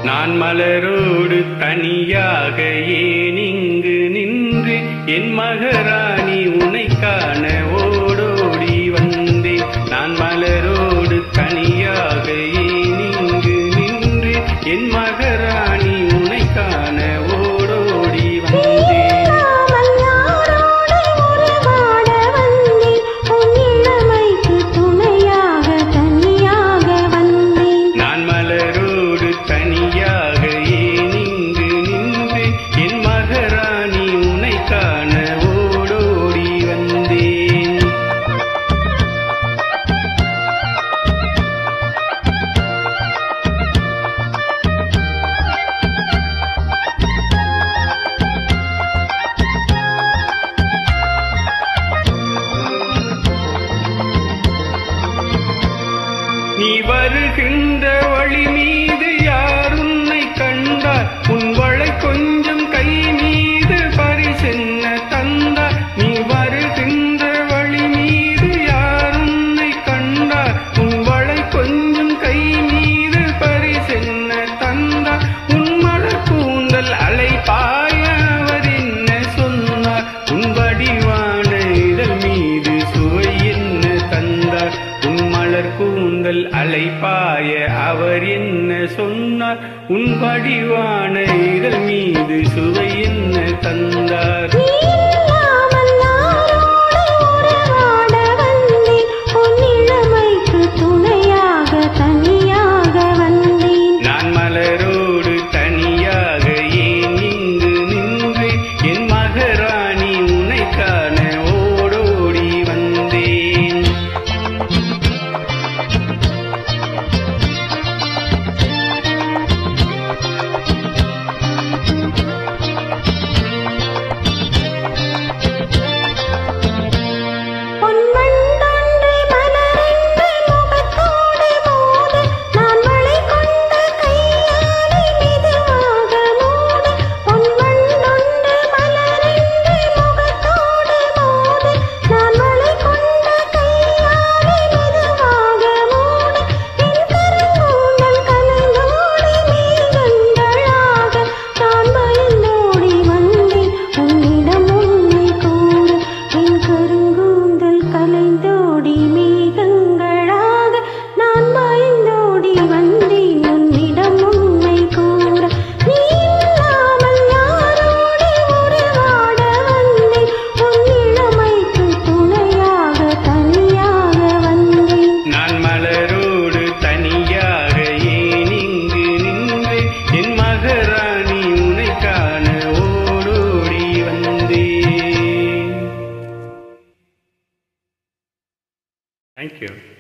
நான் மலரோடு தனியாக ஏன் இங்கு நின்று என் மகராணி உனை காண ஓடோடி வந்தேன் நான் மலரோடு தனியாக ஏன் இங்கு நின்று என் மகராணி உனை காண ஓடோடி வந்தேன் இல்லாமல் யாரோடு உறவாட வந்தேன் உன் இளமைக்கு துணையாக தனியாக வந்தேன் நான் மலரோடு தனியாக ஏன் இங்கு நின்று என் மகராணி உனை காண ஓடோடி வந்தேன் நீ வருகின்ற வழி மீது யார் உன்னை கண்டார் உன் வளை கொஞ்சம் கை மீது பரிசென்ன தந்தார் நீ வருகின்ற வழி மீது யார் உன்னை கண்டார் உன் வளை கொஞ்சம் கை மீது பரிசென்ன தந்தார் உன் மலர் கூந்தல் அலை பாய அவர் என்ன சொன்னார் உன் வடிவான இதழ் மீது சுவை என்ன தந்தார் உன் மலர் கூந்தல் அலைப்பாய அவர் என்ன சொன்னார் உன் வடிவான இதழ் மீது சுவை என்ன தந்தார் நீ இல்லாமல் யாரோடு உறவாட வந்தேன் உன் இளமைக்கு துணையாக தனியாக வந்தேன் நான் மலரோடு தனியாக ஏன் இங்கு நின்று என் மகராணி உன்னை காண ஓடோடி வந்தேன் பொன்வண்டொன்று மலரென்று முகத்தோடு மோத நான் மழை கொண்ட கையாலே மெதுவாக மூட பொன்வண்டொன்று மலரென்று முகத்தோடு மோத நான் மழை கொண்ட கையாலே மெதுவாக மூட என் கருங்கூந்தல் கலைந்தோடி மேகங்களாக நான் பயந்தோடி வந்தேன் உன்னிடம் உண்மை கூற என் கருங்கூந்தல் கலைந்தோடி மேகங்களாக நான் பயந்தோடி வந்தேன் உன்னிடம் உண்மை கூற நீ இல்லாமல் யாரோடு உறவாட வந்தேன் உன் இளமைக்கு துணையாக தனியாக வந்தேன் நான் மலரோடு தனியாக ஏன் இங்கு நின்று என் மகராணி உன்னை காண ஓடோடி வந்தேன் தேங்க்யூ